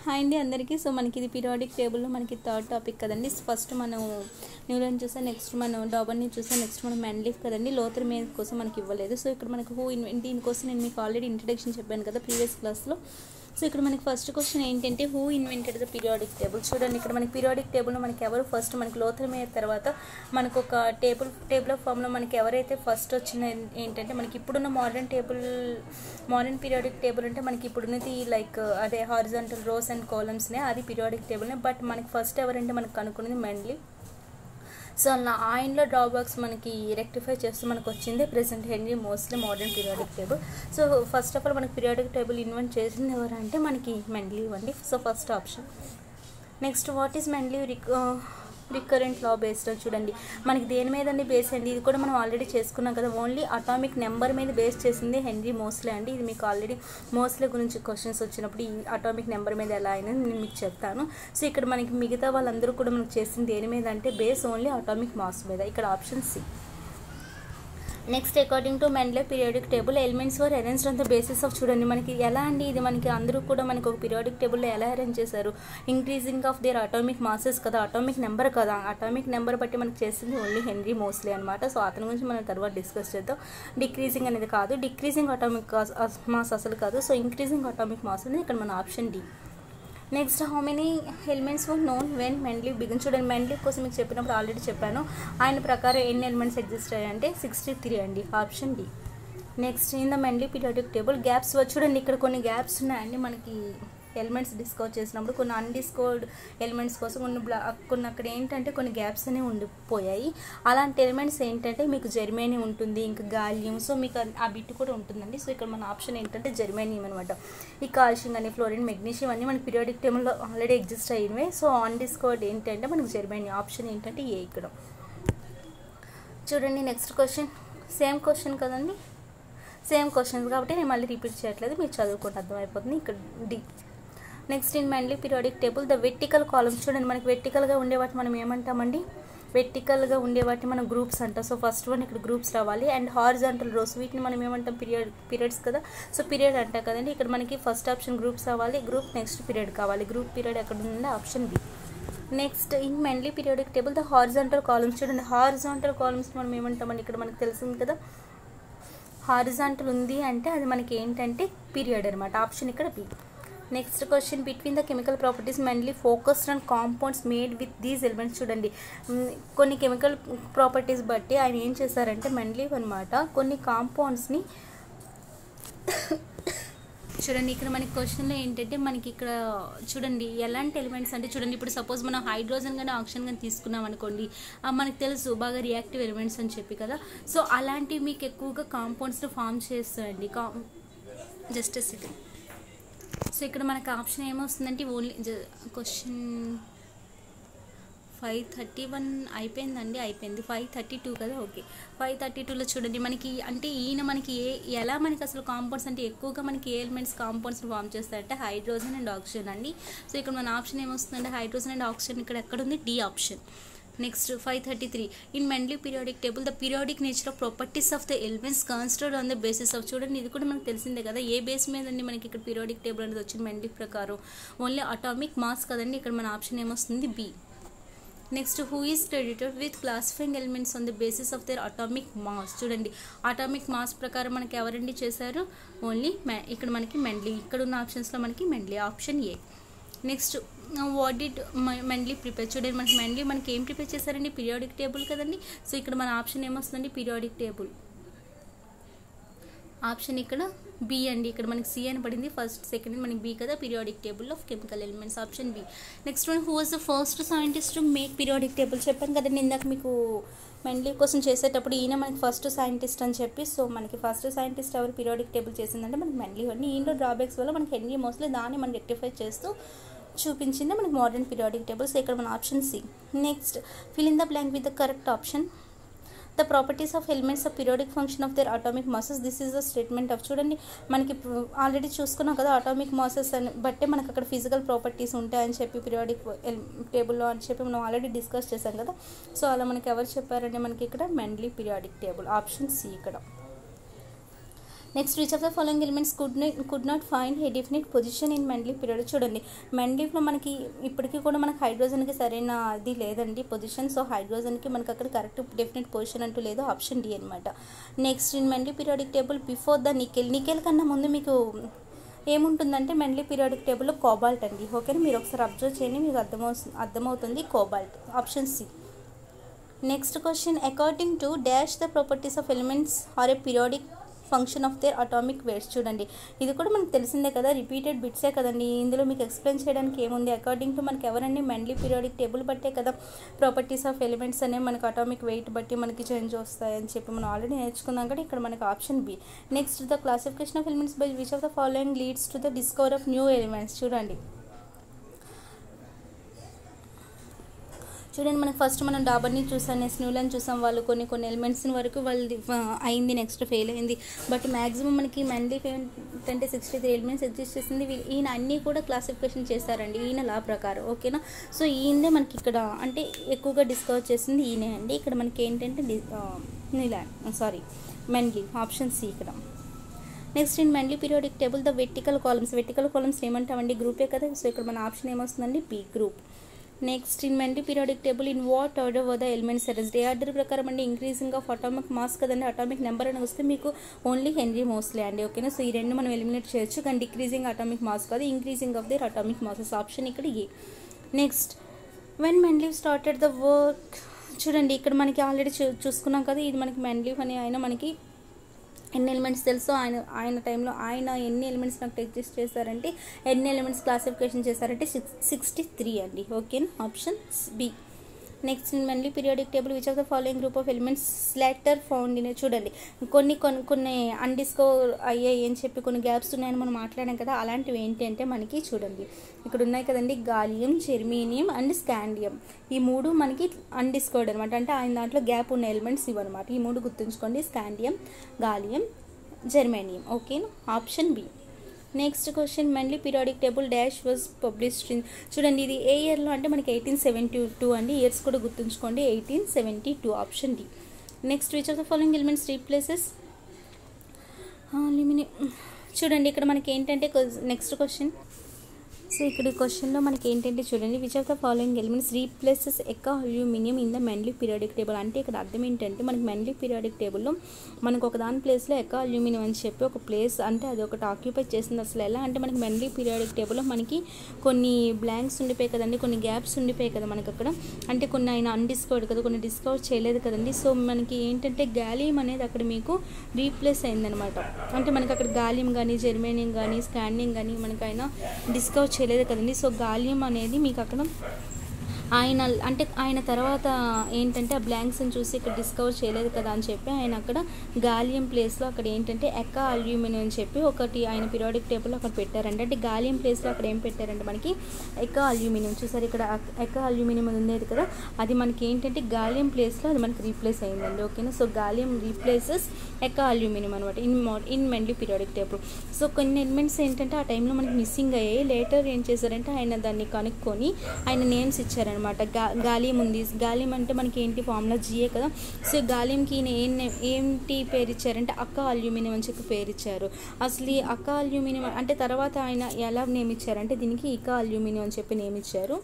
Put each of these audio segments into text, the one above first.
hi అండి అందరికీ so మనకి ఇది పీరియాడిక్ టేబుల్లో మనకి థర్డ్ టాపిక్ కదండి ఫస్ట్ మనం న్యూలన్ చూసాం నెక్స్ట్ మనం డాబర్ని చూసాం నెక్స్ట్ మనం మెండ్లీఫ్ కదండి లోతర్ మీద కోసం మనకి ఇవ్వలేదు సో ఇక్కడ మనకు హూ ఇన్ దీనికోసం నేను మీకు ఆల్రెడీ ఇంట్రడక్షన్ చెప్పాను కదా ప్రీవియస్ క్లాస్లో సో ఇక్కడ మనకి ఫస్ట్ క్వశ్చన్ ఏంటంటే who invented the periodic table చూడండి ఇక్కడ మనకి పీరియాడిక్ టేబుల్లో మనకి ఎవరు ఫస్ట్ మనకి లోతర్ మీద తర్వాత మనకు ఒక టేబుల్ టేబుల్ ఆఫ్ ఫామ్లో మనకి ఎవరైతే ఫస్ట్ వచ్చిన ఏంటంటే మనకి ఇప్పుడున్న modern table modern periodic table అంటే మనకి ఇప్పుడున్నది లైక్ అదే హారిజాంటల్ రోస్ అండ్ కాలమ్స్నే అది పీరియాడిక్ టేబుల్నే బట్ మనకి ఫస్ట్ ఎవరంటే మనకు కనుక్కున్నది మెండ్లీ సో నా ఆయనలో డ్రాబ్యాక్స్ మనకి రెక్టిఫై చేస్తూ మనకు వచ్చింది present Henry Moseley modern periodic table so first of all మనకి పీరియాడిక్ టేబుల్ ఇన్వెంట్ చేసింది ఎవరంటే మనకి మెండ్లీ ఇవ్వండి so first option next what is Mendeleev rec recurrent law based చూడండి మనకి దేని మీద అండి బేస్ అండి ఇది కూడా మనం ఆల్రెడీ చేసుకున్నాం కదా ఓన్లీ అటామిక్ నెంబర్ మీద బేస్ చేసింది హెన్రీ మోస్లే అండి ఇది మీకు ఆల్రెడీ మోస్లే గురించి క్వశ్చన్స్ వచ్చినప్పుడు ఈ అటామిక్ నెంబర్ మీద ఎలా అయినా నేను మీకు చెప్తాను సో ఇక్కడ మనకి మిగతా వాళ్ళందరూ కూడా మనకు చేసింది దేని మీద అంటే బేస్ ఓన్లీ అటామిక్ మాస్ మీద ఇక్కడ option C next according to Mendeleev periodic table elements were arranged on the basis of చూడండి మనకి ఎలా అండి ఇది మనకి అందరూ కూడా మనకి ఒక పీరియాడిక్ టేబుల్లో ఎలా అరేంజ్ చేశారు increasing of their atomic masses కదా అటామిక్ నెంబర్ కదా అటామిక్ నెంబర్ బట్టి మనకి చేసింది ఓన్లీ హెన్రీ మోస్లీ అనమాట సో అతని గురించి మనం తర్వాత డిస్కస్ చేద్దాం డిక్రీజింగ్ అనేది కాదు డిక్రీజింగ్ అటామిక్ మాస్ అసలు కాదు సో ఇంక్రీజింగ్ అటామిక్ మాస్ అనేది ఇక్కడ మన option D next how many elements were known when Mendeleev begin చూడండి మెండ్లీ కోసం మీకు చెప్పినప్పుడు ఆల్రెడీ చెప్పాను ఆయన ప్రకారం ఎన్ని ఎలిమెంట్స్ ఎగ్జిస్ట్ అయ్యాయంటే సిక్స్టీ త్రీ అండి option D next in the Mendeleev periodic table gaps చూడండి ఇక్కడ కొన్ని గ్యాప్స్ ఉన్నాయండి మనకి ఎలిమెంట్స్ డిస్కవర్ చేసినప్పుడు కొన్ని అన్డిస్కవర్డ్ ఎలిమెంట్స్ కోసం కొన్ని బ్లా కొన్ని అక్కడ ఏంటంటే కొన్ని గ్యాప్స్ అనేవి ఉండిపోయాయి అలాంటి ఎలిమెంట్స్ ఏంటంటే మీకు జర్మనీ ఉంటుంది ఇంకా గాలియం సో మీకు ఆ బిట్ కూడా ఉంటుందండి సో ఇక్కడ మన ఆప్షన్ ఏంటంటే జర్మేనియం అనమాట ఈ కాల్షియం అని ఫ్లోరిన్ మెగ్నీషియం అన్ని మనకి పీరియాడిక్ టేబుల్లో ఆల్రెడీ ఎగ్జిస్ట్ అయినవి సో అన్డిస్కవర్డ్ ఏంటంటే మనకి జర్మేనియం ఆప్షన్ ఏంటంటే ఏ ఇక్కడ చూడండి నెక్స్ట్ క్వశ్చన్ సేమ్ క్వశ్చన్ కదండి సేమ్ క్వశ్చన్స్ కాబట్టి నేను మళ్ళీ రిపీట్ చేయట్లేదు మీరు చదువుకుంటే అర్థమైపోతుంది ఇక్కడ D next in Mendeleev periodic table the vertical columns చూడండి మనకి వెర్టికల్గా ఉండే వాటి మనం ఏమంటామండి వెర్టికల్గా ఉండే వాటిని మనం గ్రూప్స్ అంటాం సో ఫస్ట్ వన్ ఇక్కడ గ్రూప్స్ రావాలి అండ్ హారిజాంటల్ రోస్ వీటిని మనం ఏమంటాం పీరియడ్ పీరియడ్స్ కదా సో పీరియడ్ అంటాం కదండి ఇక్కడ మనకి ఫస్ట్ ఆప్షన్ గ్రూప్స్ రావాలి గ్రూప్ నెక్స్ట్ పీరియడ్ కావాలి గ్రూప్ పీరియడ్ ఎక్కడ ఉందంటే option B next in Mendeleev periodic table the horizontal columns చూడండి హారిజాంటల్ కాలమ్స్ మనం ఏమంటామండి ఇక్కడ మనకి తెలిసింది కదా హారిజాంటల్ ఉంది అంటే అది మనకి ఏంటంటే పీరియడ్ అనమాట ఆప్షన్ ఇక్కడ B next question between the chemical properties mainly focused on compounds made with these elements చూడండి కొన్ని కెమికల్ ప్రాపర్టీస్ బట్టి ఆయన ఏం చేశారంటే మెయిన్లీ అనమాట కొన్ని కాంపౌండ్స్ని చూడండి ఇక్కడ మనకి క్వశ్చన్లో ఏంటంటే మనకి ఇక్కడ చూడండి ఎలాంటి ఎలిమెంట్స్ అంటే చూడండి ఇప్పుడు సపోజ్ మనం హైడ్రోజన్ కానీ ఆక్సిజన్ కానీ తీసుకున్నాం అనుకోండి మనకు తెలుసు బాగా రియాక్టివ్ ఎలిమెంట్స్ అని చెప్పి కదా సో అలాంటివి మీకు ఎక్కువగా కాంపౌండ్స్ని ఫామ్ చేస్తాయండి కా జస్ట్ సెకండ్ సో ఇక్కడ మనకు ఆప్షన్ ఏమొస్తుందంటే only question five thirty one అయిపోయిందండి అయిపోయింది ఫైవ్ థర్టీ టూ కదా ఓకే ఫైవ్ థర్టీ టూలో చూడండి మనకి అంటే ఈయన మనకి ఏ ఎలా మనకి అసలు కాంపౌండ్స్ అంటే ఎక్కువగా మనకి ఏ ఎలిమెంట్స్ కాంపౌండ్స్ ఫామ్ చేస్తారంటే హైడ్రోజన్ అండ్ ఆక్సిజన్ అండి సో ఇక్కడ మన ఆప్షన్ ఏమొస్తుందంటే హైడ్రోజన్ అండ్ ఆక్సిజన్ ఇక్కడ ఎక్కడ ఉంది D option next five thirty three in Mendeleev periodic table the periodic nature of properties of the elements considered on the basis of చూడండి ఇది కూడా మనకు తెలిసిందే కదా ఏ బేస్ మీద అండి మనకి ఇక్కడ పీరియాడిక్ టేబుల్ అనేది వచ్చింది మెండ్లీ ప్రకారం ఓన్లీ అటామిక్ మాస్ కదండి ఇక్కడ మన ఆప్షన్ ఏమొస్తుంది B next who is credited with classifying elements on the basis of their atomic mass చూడండి అటామిక్ మాస్ ప్రకారం మనకి ఎవరండి చేశారు ఓన్లీ ఇక్కడ మనకి మెండ్లీ ఇక్కడ ఉన్న ఆప్షన్స్లో మనకి Mendeleev option A next what did Mendeleev prepare చూడండి మనకి మెండ్లీ మనకి ఏం ప్రిపేర్ చేశారండి పీరియాడిక్ టేబుల్ కదండి సో ఇక్కడ మన ఆప్షన్ ఏమొస్తుందండి పీరియాడిక్ టేబుల్ ఆప్షన్ ఇక్కడ బి అండి ఇక్కడ మనకి సి అని పడింది ఫస్ట్ సెకండ్ మనకి బి కదా periodic table of chemical elements option B next one who was the first scientist to make periodic table చెప్పాను కదండి ఇందాక మీకు మెండ్లీ కోసం చేసేటప్పుడు ఈయన మనకి ఫస్ట్ సైంటిస్ట్ అని చెప్పి సో మనకి ఫస్ట్ సైంటిస్ట్ ఎవరు పీరియాడిక్ టేబుల్ చేసిందంటే మనకి మెండ్లీ అండి ఈయనలో డ్రాబ్యాక్స్ వల్ల మనకి హెన్రీ మోస్ట్లీ దాన్ని మనం రెక్టిఫై చేస్తూ చూపించింది మనకి మోడర్న్ పీరియాడిక్ టేబుల్ సో ఇక్కడ మన option C next fill in the blank with the correct option the properties of elements of periodic function of their atomic masses this is the statement of చూడండి మనకి already చూసుకున్నాం కదా atomic masses అని బట్టే మనకి అక్కడ ఫిజికల్ ప్రాపర్టీస్ ఉంటాయని చెప్పి పీరియాడిక్ టేబుల్లో అని చెప్పి మనం ఆల్రెడీ డిస్కస్ చేసాం కదా సో అలా మనకి ఎవరు చెప్పారంటే మనకి ఇక్కడ Mendeleev periodic table option C ఇక్కడ next which of the following elements could could not find a definite position in Mendeleev period చూడండి మెండ్లీఫ్లో మనకి ఇప్పటికీ కూడా మనకి హైడ్రోజన్కి సరైన అది లేదండి పొజిషన్ సో హైడ్రోజన్కి మనకి అక్కడ కరెక్ట్ డెఫినెట్ పొజిషన్ అంటూ లేదు ఆప్షన్ డి అనమాట next in Mendeleev periodic table before the nickel nickel కన్నా ముందు మీకు ఏముంటుందంటే మెండ్లీ పీరియాడిక్ టేబుల్లో కోబాల్ట్ అండి ఓకేనా మీరు ఒకసారి అబ్జర్వ్ చేయండి మీకు అర్థమవు అర్థమవుతుంది cobalt option C next question according to dash the properties of elements are a periodic function of their atomic weights చూడండి ఇది కూడా మనకు తెలిసిందే కదా రిపీటెడ్ బిట్సే కదండి ఇందులో మీకు ఎక్స్ప్లెయిన్ చేయడానికి ఏముంది అకార్డింగ్ టు మనకి ఎవరండి మెండ్లీ పీరియాడిక్ టేబుల్ బట్టే కదా ప్రాపర్టీస్ ఆఫ్ ఎలిమెంట్స్ అనేవి మనకి అటామిక్ వెయిట్ బట్టి మనకి చేంజ్ వస్తాయని చెప్పి మనం ఆల్రెడీ నేర్చుకున్నాం కదా ఇక్కడ మనకి option B next the classification of elements by which of the following leads to the discover of new elements చూడండి చూడండి మనకి ఫస్ట్ మనం డాబర్ని చూసాం నెక్స్ట్ న్యూలని చూసాం వాళ్ళు కొన్ని కొన్ని ఎలిమెంట్స్ వరకు వాళ్ళది ఆ, అయింది నెక్స్ట్ ఫెయిల్ అయింది బట్ మ్యాక్సిమం మనకి మెండ్లీ ఏంటంటే సిక్స్టీ త్రీ ఎలిమెంట్స్ ఎగ్జిస్ట్ చేసింది వీళ్ళు- ఈయన అన్నీ కూడా క్లాసిఫికేషన్ చేశారండి ఈయన లా ప్రకారం ఓకేనా సో ఈయనదే మనకి ఇక్కడ అంటే ఎక్కువగా డిస్కవర్ చేసింది ఈయనే అండి ఇక్కడ మనకి ఏంటంటే నీలా సారీ మెండ్లీ ఆప్షన్ సి ఇక్కడ next in Mendeleev periodic table the vertical columns vertical columns ఏమంటామండి గ్రూపే కదా సో ఇక్కడ మన ఆప్షన్ ఏమొస్తుందండి B group next in Mendeleev periodic table in what order were the elements arrest a order ప్రకారం అండి increasing of atomic mass కదండి atomic number అని వస్తే మీకు ఓన్లీ హెన్రీ మోస్లీ అండి ఓకేనా సో ఈ రెండు మనం ఎలిమినేట్ చేయొచ్చు కానీ డిక్రీజింగ్ అటామిక్ మాస్ కాదు increasing of their atomic masses option ఇక్కడ A next when Mendeleev started the work చూడండి ఇక్కడ మనకి ఆల్రెడీ చూ చూసుకున్నాం కదా ఇది మనకి మెండ్లీవ్ అని ఆయన మనకి ఎన్ని ఎలిమెంట్స్ తెలుసో ఆయన ఆయన టైంలో ఆయన ఎన్ని ఎలిమెంట్స్ నాకు ఎగ్జిస్ట్ చేశారంటే ఎన్ని ఎలిమెంట్స్ క్లాసిఫికేషన్ చేశారంటే సిక్స్ సిక్స్టీ త్రీ అండి ఓకేనా ఆప్షన్ బి నెక్స్ట్ మళ్ళీ periodic table which of the following group of elements slaughter found in చూడండి కొన్ని కొన్ని కొన్ని అన్డిస్కవర్ అయ్యాయి అని చెప్పి కొన్ని గ్యాప్స్ ఉన్నాయని మనం మాట్లాడాం కదా అలాంటివి ఏంటి అంటే మనకి చూడండి ఇక్కడ ఉన్నాయి కదండి గాలియం జెర్మీనియం అండ్ స్కాండియం ఈ మూడు మనకి అన్డిస్కవర్డ్ అనమాట అంటే ఆయన దాంట్లో గ్యాప్ ఉన్న ఎలిమెంట్స్ ఇవన్నమాట ఈ మూడు గుర్తుంచుకోండి స్కాండియం గాలియం జెర్మేనియం ఓకేనా option B next question Mendeleev periodic table dash was published in చూడండి ఇది ఏ ఇయర్లో అంటే మనకి ఎయిటీన్ సెవెంటీ టూ అండి ఇయర్స్ కూడా గుర్తుంచుకోండి eighteen seventy two option D next which of the following elements replaces లిమిని చూడండి ఇక్కడ మనకి ఏంటంటే నెక్స్ట్ క్వశ్చన్ సో ఇక్కడ క్వశ్చన్లో మనకి ఏంటంటే చూడండి which of the following elements replaces ఎక్క aluminium in the Mendeleev periodic table అంటే ఇక్కడ అర్థం ఏంటంటే మనకి మెండ్లీ పీరియాడిక్ టేబుల్లో మనకు ఒక దాని ప్లేస్లో ఎక్క అల్యూమినియం అని చెప్పి ఒక ప్లేస్ అంటే అది ఒకటి ఆక్యుపై చేసింది అసలు ఎలా అంటే మనకి మెండ్లీ పీరియాడిక్ టేబుల్లో మనకి కొన్ని బ్లాంక్స్ ఉండిపోయాయి కదండి కొన్ని గ్యాప్స్ ఉండిపోయాయి కదా మనకి అక్కడ అంటే కొన్ని ఆయన అన్డిస్కవర్డ్ కదా కొన్ని డిస్కవర్ చేయలేదు కదండి సో మనకి ఏంటంటే గాలియం అనేది అక్కడ మీకు రీప్లేస్ అయిందనమాట అంటే మనకి అక్కడ గాలియం కానీ జెర్మేనియం కానీ స్కాండియం కానీ మనకి ఆయన డిస్కవర్ చేయలేదు కదండి సో గాలియం అనేది మీకు అక్కడ ఆయన అంటే ఆయన తర్వాత ఏంటంటే ఆ బ్లాంక్స్ని చూసి ఇక్కడ డిస్కవర్ చేయలేదు కదా అని చెప్పి ఆయన అక్కడ గాలియం ప్లేస్లో అక్కడ ఏంటంటే ఎక్క అల్యూమినియం అని చెప్పి ఒకటి ఆయన పీరియాడిక్ టేబుల్లో అక్కడ పెట్టారంటే అంటే గాలియం ప్లేస్లో అక్కడ ఏం పెట్టారంటే మనకి ఎక్క అల్యూమినియం చూసారు ఇక్కడ ఎక్క అల్యూమినియం అది ఉండేది కదా అది మనకి ఏంటంటే గాలియం ప్లేస్లో అది మనకి రీప్లేస్ అయిందండి ఓకేనా సో గాలియం రీప్లేసెస్ ఎక్క అల్యూమినియం అనమాట ఇన్ మో in Mendeleev periodic table so కొన్ని ఎలిమెంట్స్ ఏంటంటే ఆ టైంలో మనకి మిస్సింగ్ అయ్యాయి లేటర్ ఏం చేశారంటే ఆయన దాన్ని కనుక్కొని ఆయన నేమ్స్ ఇచ్చారనమాట గా గాలియం ఉంది గాలియం అంటే మనకి ఏంటి ఫార్ములా జియే కదా సో గాలియంకి ఈయన ఏం నే- ఏంటి పేరు ఇచ్చారంటే అక్క అల్యూమినియం అని చెప్పి పేరు ఇచ్చారు అసలు ఈ అక్క అల్యూమినియం అంటే తర్వాత ఆయన ఎలా నేమ్ ఇచ్చారంటే దీనికి ఇక అల్యూమినియం అని చెప్పి నేమ్ ఇచ్చారు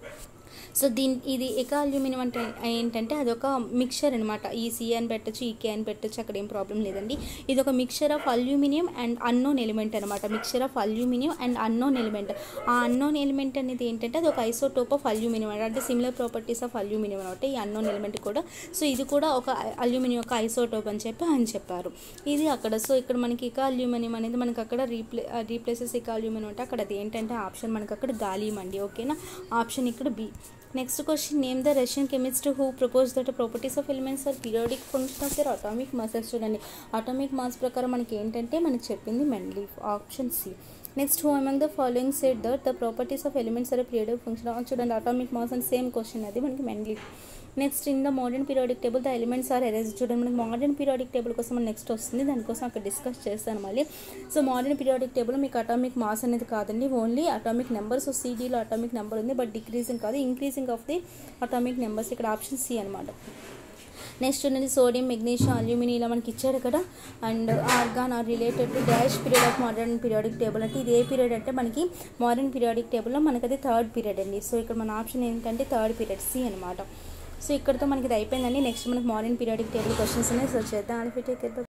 సో దీని ఇది ఎకా అల్యూమినియం అంటే ఏంటంటే అదొక మిక్చర్ అనమాట ఈ సి అని పెట్టచ్చు ఈ కే అని పెట్టచ్చు అక్కడ ఏం ప్రాబ్లం లేదండి ఇది ఒక mixture of aluminium and unknown element అనమాట mixture of aluminium and unknown element ఆ అన్నోన్ ఎలిమెంట్ అనేది ఏంటంటే అది ఒక ఐసోటోప్ ఆఫ్ అల్యూమినియం అనమాట అంటే సిమిలర్ ప్రాపర్టీస్ ఆఫ్ అల్యూమినియం అనమాట ఈ అన్నోన్ ఎలిమెంట్ కూడా సో ఇది కూడా ఒక అల్యూమినియం ఒక ఐసోటోప్ అని చెప్పి ఆయన చెప్పారు ఇది అక్కడ సో ఇక్కడ మనకి ఇక అల్యూమినియం అనేది మనకి అక్కడ రీప్లే రీప్లేసెస్ ఇక అల్యూమినియం అంటే అక్కడ అది ఏంటంటే ఆప్షన్ మనకి అక్కడ గాలియం అండి ఓకేనా ఆప్షన్ ఇక్కడ B next question name the Russian chemist who propose that properties of elements are periodic function of their atomic masses చూడండి అటామిక్ మాస్ ప్రకారం మనకి ఏంటంటే మనకి చెప్పింది Mendeleev option C next who among the following set that the properties of elements are periodic function చూడండి atomic mass and same question అది మనకి Mendeleev next in the modern periodic table the elements are arrange చూడండి మనకి modern periodic table కోసం మనం next వస్తుంది దానికోసం అక్కడ డిస్కస్ చేస్తాను మళ్ళీ సో మోడర్న్ పీరియాడిక్ టేబుల్ మీకు అటామిక్ మాస్ అనేది కాదండి ఓన్లీ అటామిక్ నెంబర్ సో సిడీలో అటామిక్ నెంబర్ ఉంది బట్ డిక్రీజింగ్ కాదు increasing of the atomic numbers ఇక్కడ ఆప్షన్ సి అనమాట నెక్స్ట్ ఉన్నది సోడియం మెగ్నీషియం అల్యూమినియం ఇలా మనకి ఇచ్చాడు కదా and argon are related to dash period of modern periodic table అంటే ఇది ఏ పీరియడ్ అంటే మనకి మోడర్న్ పీరియాడిక్ టేబుల్లో మనకి అది థర్డ్ పీరియడ్ అండి సో ఇక్కడ మన ఆప్షన్ ఏంటంటే థర్డ్ పీరియడ్ సి అనమాట సో ఇక్కడతో మనకి ఇది అయిపోయిందండి నెక్స్ట్ మనకి మోడర్న్ పీరియాడిక్ టేబుల్ క్వశ్చన్స్ అనేది సో చేద్దాం అల్ఫీ టేక్